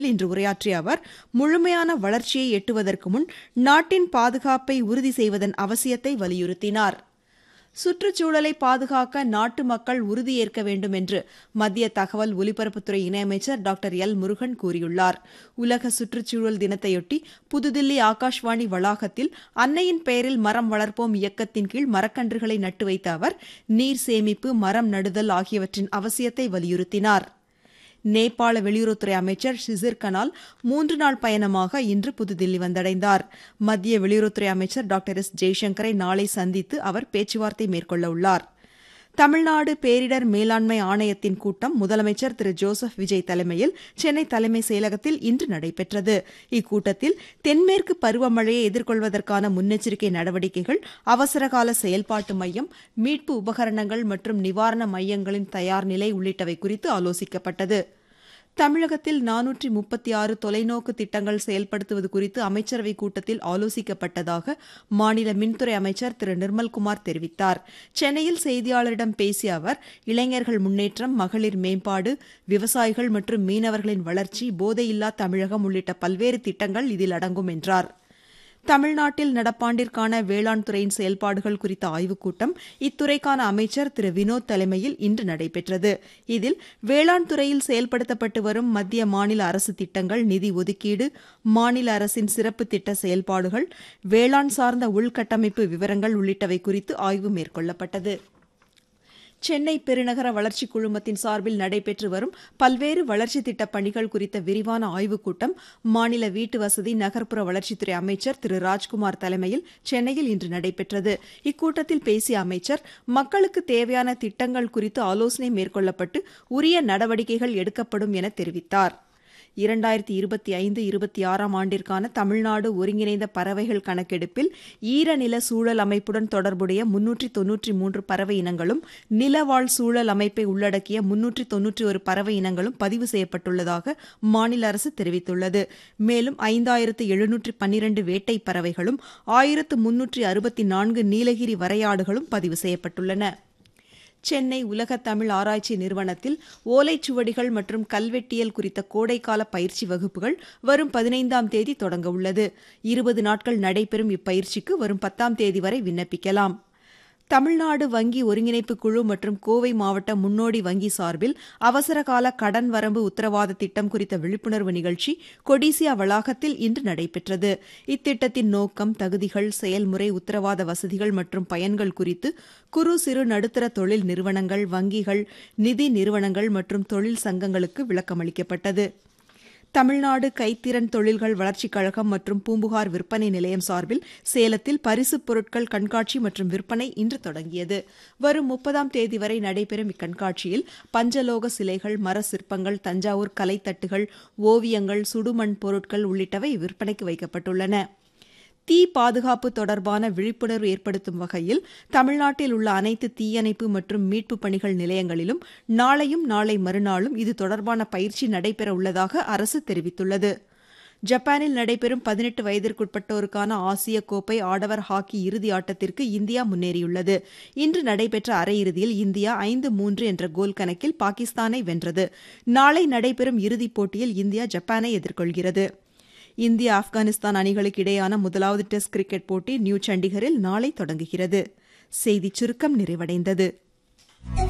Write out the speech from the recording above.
இன்று உரையாற்றிய அவர் முழுமையான வளர்ச்சியை எட்டுவதற்கு முன் நாட்டின் பாதுகாப்பை உறுதி செய்வதன் அவசியத்தை வலியுறுத்தினார் சுற்றுச்சூழலை பாதுகாக்க நாட்டு மக்கள் உறுதியேற்க வேண்டும் என்று மத்திய தகவல் ஒலிபரப்புத்துறை இணையமைச்சர் டாக்டர் எல் முருகன் கூறியுள்ளார் உலக சுற்றுச்சூழல் தினத்தையொட்டி புதுதில்லி ஆகாஷ்வாணி வளாகத்தில் அன்னையின் பெயரில் மரம் வளர்ப்போம் இயக்கத்தின் கீழ் மரக்கன்றுகளை நட்டு வைத்த அவர் நீர் சேமிப்பு மரம் நடுதல் ஆகியவற்றின் அவசியத்தை வலியுறுத்தினார் நேபாள வெளியுறவுத்துறை அமைச்சர் ஷிசிர் கனால் மூன்று நாள் பயணமாக இன்று புதுதில்லி வந்தடைந்தார் மத்திய வெளியுறவுத்துறை அமைச்சர் டாக்டர் எஸ் ஜெய்சங்கரை நாளை சந்தித்து அவர் பேச்சுவார்த்தை மேற்கொள்ள உள்ளார் தமிழ்நாடு பேரிடர் மேலாண்மை ஆணையத்தின் கூட்டம் முதலமைச்சர் திரு ஜோசப் விஜய் தலைமையில் சென்னை தலைமை செயலகத்தில் இன்று நடைபெற்றது இக்கூட்டத்தில் தென்மேற்கு பருவமழையை எதிர்கொள்வதற்கான முன்னெச்சரிக்கை நடவடிக்கைகள் அவசரகால செயல்பாட்டு மையம் மீட்பு உபகரணங்கள் மற்றும் நிவாரண மையங்களின் தயார் நிலை உள்ளிட்டவை குறித்து ஆலோசிக்கப்பட்டது தமிழகத்தில் நானூற்றி முப்பத்தி ஆறு தொலைநோக்கு திட்டங்கள் செயல்படுத்துவது குறித்து அமைச்சரவைக் கூட்டத்தில் ஆலோசிக்கப்பட்டதாக மாநில மின்துறை அமைச்சர் திரு நிர்மல்குமார் தெரிவித்தார் சென்னையில் செய்தியாளரிடம் பேசிய அவர் இளைஞர்கள் முன்னேற்றம் மகளிர் மேம்பாடு விவசாயிகள் மற்றும் மீனவர்களின் வளர்ச்சி போதையில்லா தமிழகம் உள்ளிட்ட பல்வேறு திட்டங்கள் இதில் அடங்கும் என்றார் தமிழ்நாட்டில் நடப்பாண்டிற்கான வேளாண் துறையின் செயல்பாடுகள் குறித்த ஆய்வுக் கூட்டம் இத்துறைக்கான அமைச்சர் திரு வினோத் தலைமையில் இன்று நடைபெற்றது இதில் வேளாண் துறையில் செயல்படுத்தப்பட்டு வரும் மத்திய மாநில அரசு திட்டங்கள் நிதி ஒதுக்கீடு மாநில அரசின் சிறப்பு திட்ட செயல்பாடுகள் வேளாண் சார்ந்த உள்கட்டமைப்பு விவரங்கள் உள்ளிட்டவை குறித்து ஆய்வு மேற்கொள்ளப்பட்டது சென்னை பெருநகர வளர்ச்சிக் குழுமத்தின் சார்பில் நடைபெற்று வரும் பல்வேறு வளர்ச்சித் திட்டப் பணிகள் குறித்த விரிவான ஆய்வுக் கூட்டம் மாநில வீட்டு வசதி நகர்ப்புற வளர்ச்சித்துறை அமைச்சர் திரு ராஜ்குமார் தலைமையில் சென்னையில் இன்று நடைபெற்றது இக்கூட்டத்தில் பேசிய அமைச்சர் மக்களுக்கு தேவையான திட்டங்கள் குறித்து ஆலோசனை மேற்கொள்ளப்பட்டு உரிய நடவடிக்கைகள் எடுக்கப்படும் என தெரிவித்தார் இரண்டாயிரத்தி இருபத்தி ஐந்து இருபத்தி ஆறாம் ஆண்டிற்கான தமிழ்நாடு ஒருங்கிணைந்த பறவைகள் கணக்கெடுப்பில் ஈரநில சூழல் அமைப்புடன் தொடர்புடைய முன்னூற்றி தொன்னூற்றி மூன்று பறவை இனங்களும் நிலவாழ் சூழல் அமைப்பை உள்ளடக்கிய முன்னூற்றி தொன்னூற்றி ஒரு பறவை இனங்களும் பதிவு செய்யப்பட்டுள்ளதாக மாநில அரசு தெரிவித்துள்ளது மேலும் ஐந்தாயிரத்து எழுநூற்றி பன்னிரண்டு வேட்டை பறவைகளும் ஆயிரத்து முன்னூற்றி அறுபத்தி நான்கு நீலகிரி வரையாடுகளும் பதிவு செய்யப்பட்டுள்ளன சென்னை உலக தமிழ் ஆராய்ச்சி நிறுவனத்தில் ஓலைச்சுவடிகள் மற்றும் கல்வெட்டியல் குறித்த கோடைக்கால பயிற்சி வகுப்புகள் வரும் பதினைந்தாம் தேதி தொடங்க உள்ளது இருபது நாட்கள் நடைபெறும் இப்பயிற்சிக்கு வரும் பத்தாம் தேதி வரை விண்ணப்பிக்கலாம் தமிழ்நாடு வங்கி ஒருங்கிணைப்பு குழு மற்றும் கோவை மாவட்ட முன்னோடி வங்கி சார்பில் அவசரகால கடன் வரம்பு உத்தரவாத திட்டம் குறித்த விழிப்புணர்வு நிகழ்ச்சி கொடிசியா வளாகத்தில் இன்று நடைபெற்றது இத்திட்டத்தின் நோக்கம் தகுதிகள் செயல்முறை உத்தரவாத வசதிகள் மற்றும் பயன்கள் குறித்து குறு சிறு நடுத்தர தொழில் நிறுவனங்கள் வங்கிகள் நிதி நிறுவனங்கள் மற்றும் தொழில் சங்கங்களுக்கு விளக்கமளிக்கப்பட்டது தமிழ்நாடு கைத்திறன் தொழில்கள் வளர்ச்சிக் கழகம் மற்றும் பூம்புகார் விற்பனை நிலையம் சார்பில் சேலத்தில் பரிசுப் பொருட்கள் கண்காட்சி மற்றும் விற்பனை இன்று தொடங்கியது வரும் முப்பதாம் தேதி வரை நடைபெறும் இக்கண்காட்சியில் பஞ்சலோக சிலைகள் மர சிற்பங்கள் தஞ்சாவூர் கலைத்தட்டுகள் ஓவியங்கள் சுடுமண் பொருட்கள் உள்ளிட்டவை விற்பனைக்கு வைக்கப்பட்டுள்ளன தீ பாதுகாப்பு தொடர்பான விழிப்புணர்வு ஏற்படுத்தும் வகையில் தமிழ்நாட்டில் உள்ள அனைத்து தீயணைப்பு மற்றும் மீட்பு பணிகள் நிலையங்களிலும் நாளையும் நாளை மறுநாளும் இது தொடர்பான பயிற்சி நடைபெற உள்ளதாக அரசு தெரிவித்துள்ளது ஜப்பானில் நடைபெறும் பதினெட்டு வயதிற்குட்பட்டோருக்கான ஆசிய கோப்பை ஆடவர் ஹாக்கி இறுதி ஆட்டத்திற்கு இந்தியா முன்னேறியுள்ளது இன்று நடைபெற்ற அரையிறுதியில் இந்தியா ஐந்து மூன்று என்ற கோல் கணக்கில் பாகிஸ்தானை வென்றது நாளை நடைபெறும் இறுதிப் போட்டியில் இந்தியா ஜப்பானை எதிர்கொள்கிறது இந்தியா ஆப்கானிஸ்தான் அணிகளுக்கு இடையேயான முதலாவது டெஸ்ட் கிரிக்கெட் போட்டி நியூ சண்டிகரில் நாளை தொடங்குகிறது செய்திச் சுருக்கம் நிறைவடைந்தது